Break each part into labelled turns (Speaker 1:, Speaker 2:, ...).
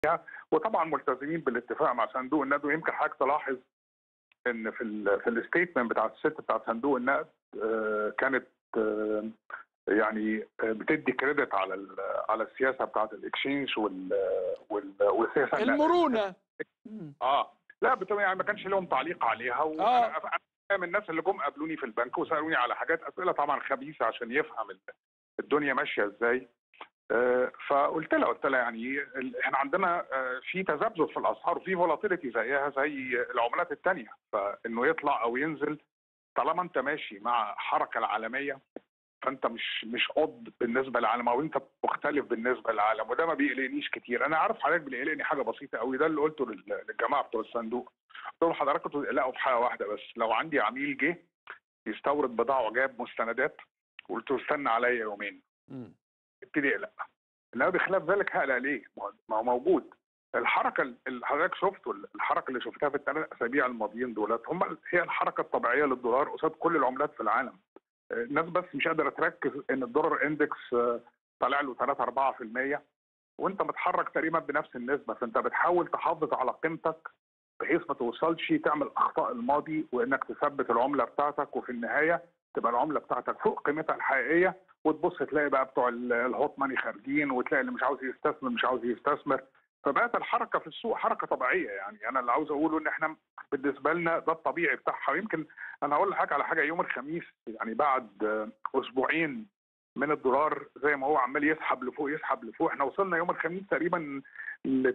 Speaker 1: وطبعا ملتزمين بالاتفاق مع صندوق النقد ويمكن حضرتك تلاحظ ان في ال في الستيتمنت بتاعت الست بتاعت صندوق النقد آه، كانت آه، يعني آه، بتدي كريدت على ال- على السياسه بتاعت الاكشينج وال وال والسياسه النقدية.
Speaker 2: المرونه مم.
Speaker 1: اه لا بت- يعني ما كانش لهم تعليق عليها وانا أنا من الناس اللي جم قابلوني في البنك وسالوني على حاجات اسئله طبعا خبيثه عشان يفهم ال- الدنيا ماشيه ازاي آه، فقلت لها قلت لها يعني ال- احنا عندنا آه، في تذبذب في الاسعار وفي فولاتيليتي زيها زي العملات الثانيه فانه يطلع او ينزل طالما انت ماشي مع الحركه العالميه فانت مش مش قد بالنسبه للعالم او انت مختلف بالنسبه للعالم وده ما بيقلقنيش كتير انا عارف حضرتك بيقلقني حاجه بسيطه قوي ده اللي قلته لل- للجماعه بتوع الصندوق قلت لهم حضرتك كنتوا تقلقوا في حاجه واحده بس لو عندي عميل جه يستورد بضاعه وجاب مستندات قلت له استنى عليا يومين
Speaker 2: مم.
Speaker 1: ابتدي اقلق انما بخلاف ذلك هقلق ليه؟ ما هو- ما هو موجود الحركه اللي حضرتك شفته الحركه اللي شفتها في الثلاث اسابيع الماضيين دولت هم هي الحركه الطبيعيه للدولار قصاد كل العملات في العالم الناس بس مش قادره تركز ان الدولار اندكس آه، طالع له 3 4% وانت متحرك تقريبا بنفس النسبه فانت بتحاول تحافظ على قيمتك بحيث ما توصلش تعمل اخطاء الماضي وانك تثبت العمله بتاعتك وفي النهايه تبقى العمله بتاعتك فوق قيمتها الحقيقيه وتبص تلاقي بقى بتوع ال- الهوت ماني خارجين وتلاقي اللي مش عاوز يستثمر مش عاوز يستثمر فبقت الحركه في السوق حركه طبيعيه يعني انا اللي عاوز اقوله ان احنا بالنسبه لنا ده الطبيعي بتاعها ويمكن انا هقول لحضرتك على حاجه يوم الخميس يعني بعد آه، اسبوعين من الدولار زي ما هو عمال يسحب لفوق يسحب لفوق احنا وصلنا يوم الخميس تقريبا ل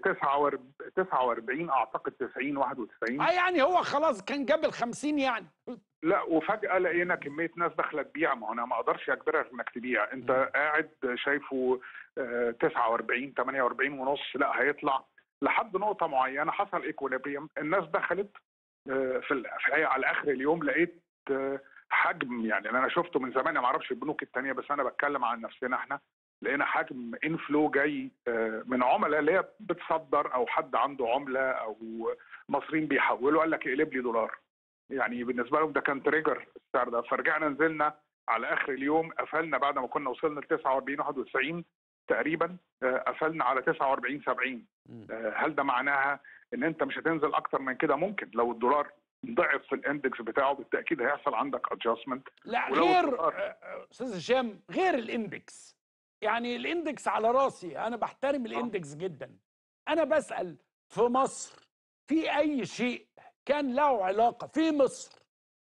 Speaker 1: 49 اعتقد 90 91
Speaker 2: اه يعني هو خلاص كان جاب ال 50 يعني
Speaker 1: لا وفجأة لقينا كمية ناس داخلة تبيع ما هو أنا ما أقدرش أجبرك إنك تبيع أنت
Speaker 2: مم.
Speaker 1: قاعد شايفه آه، 49 48 ونص لا هيطلع لحد نقطة معينة حصل ايكوليبريم الناس دخلت آه، في ال- في الحقيقة على آخر اليوم لقيت آه، حجم يعني أنا شفته من زمان أنا ما أعرفش البنوك التانية بس أنا بتكلم عن نفسنا إحنا لقينا حجم انفلو جاي آه، من عملاء اللي هي بتصدر او حد عنده عمله او مصريين بيحولوا قال لك اقلب لي دولار يعني بالنسبه لهم ده كان تريجر السعر ده فرجعنا نزلنا على اخر اليوم قفلنا بعد ما كنا وصلنا ل 49 91 تقريبا آه، قفلنا على 49 70
Speaker 2: مم.
Speaker 1: آه، هل ده معناها ان انت مش هتنزل اكتر من كده ممكن لو الدولار ضعف في الاندكس بتاعه بالتاكيد هيحصل عندك ادجستمنت
Speaker 2: لا
Speaker 1: ولو
Speaker 2: غير
Speaker 1: الدولار-
Speaker 2: آه، آه، استاذ هشام غير الاندكس يعني الاندكس على راسي انا بحترم الاندكس جدا انا بسال في مصر في اي شيء كان له علاقه في مصر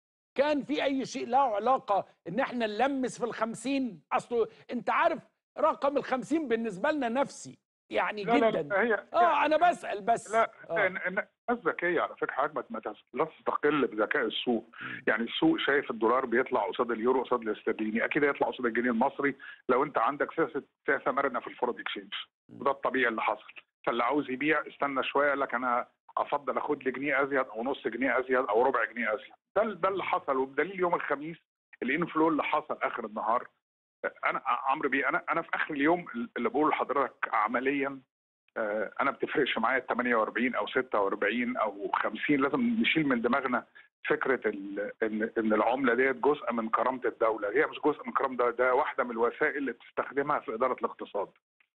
Speaker 2: كان في اي شيء له علاقه ان احنا نلمس في الخمسين اصله انت عارف رقم الخمسين بالنسبه لنا نفسي يعني
Speaker 1: لا لا
Speaker 2: جدا
Speaker 1: لا هي
Speaker 2: اه انا بسال بس
Speaker 1: لا
Speaker 2: آه.
Speaker 1: إن- إن- الناس ذكيه على فكره حضرتك ما- ما تس- لا تستقل بذكاء السوق يعني السوق شايف الدولار بيطلع قصاد اليورو قصاد الاسترليني اكيد هيطلع قصاد الجنيه المصري لو انت عندك سياسه سياسه مرنه في الفورد اكسشينج وده الطبيعي اللي حصل فاللي عاوز يبيع استنى شويه قال لك انا افضل اخد لي جنيه ازيد او نص جنيه ازيد او ربع جنيه ازيد ده ده اللي حصل وبدليل يوم الخميس الانفلو اللي حصل اخر النهار انا عمرو بيه انا انا في اخر اليوم اللي بقول لحضرتك عمليا آه، انا بتفرقش معايا 48 او 46 او 50 لازم نشيل من دماغنا فكره ال- ان ان العمله ديت جزء من كرامه الدوله هي مش جزء من كرامه ده, ده واحده من الوسائل اللي بتستخدمها في اداره الاقتصاد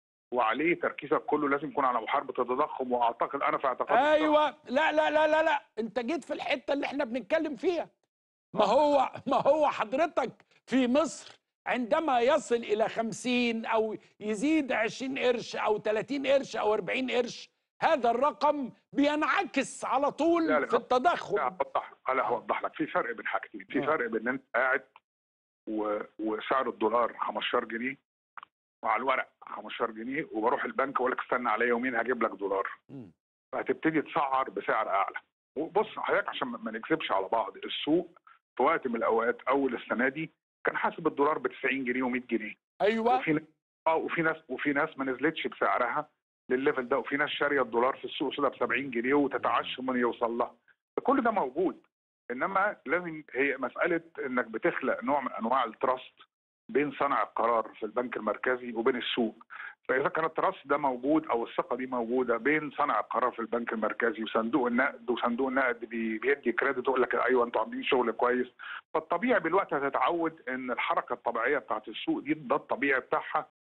Speaker 1: وعليه تركيزك كله لازم يكون على محاربه التضخم واعتقد انا في اعتقادي
Speaker 2: ايوه لا لا لا لا لا انت جيت في الحته اللي احنا بنتكلم فيها ما هو ما هو حضرتك في مصر عندما يصل الى 50 او يزيد 20 قرش او 30 قرش او 40 قرش هذا الرقم بينعكس على طول
Speaker 1: لا، لا.
Speaker 2: في التضخم
Speaker 1: لا اوضح انا هوضح لك في فرق بين حاجتين في
Speaker 2: آه.
Speaker 1: فرق بين ان انت قاعد و... وسعر الدولار 15 جنيه وعلى الورق 15 جنيه وبروح البنك واقول لك استنى عليا يومين هجيب لك دولار
Speaker 2: مم.
Speaker 1: فهتبتدي تسعر بسعر اعلى وبص حضرتك عشان ما ما نكذبش على بعض السوق في وقت من الاوقات اول السنه دي كان حاسب الدولار ب 90 جنيه و100 جنيه
Speaker 2: ايوه
Speaker 1: وفي ن- اه وفي ناس وفي ناس ما نزلتش بسعرها للليفل ده وفي ناس شاريه الدولار في السوق سودا ب 70 جنيه وتتعشم من يوصل لها كل ده موجود انما لازم هي مساله انك بتخلق نوع من انواع التراست بين صانع القرار في البنك المركزي وبين السوق فاذا كان التراست ده موجود او الثقه دي موجوده بين صانع القرار في البنك المركزي وصندوق النقد وصندوق النقد بي- بيدي كريدت يقول لك ايوه انتوا عاملين شغل كويس فالطبيعي بالوقت هتتعود ان الحركه الطبيعيه بتاعت السوق دي ده الطبيعي بتاعها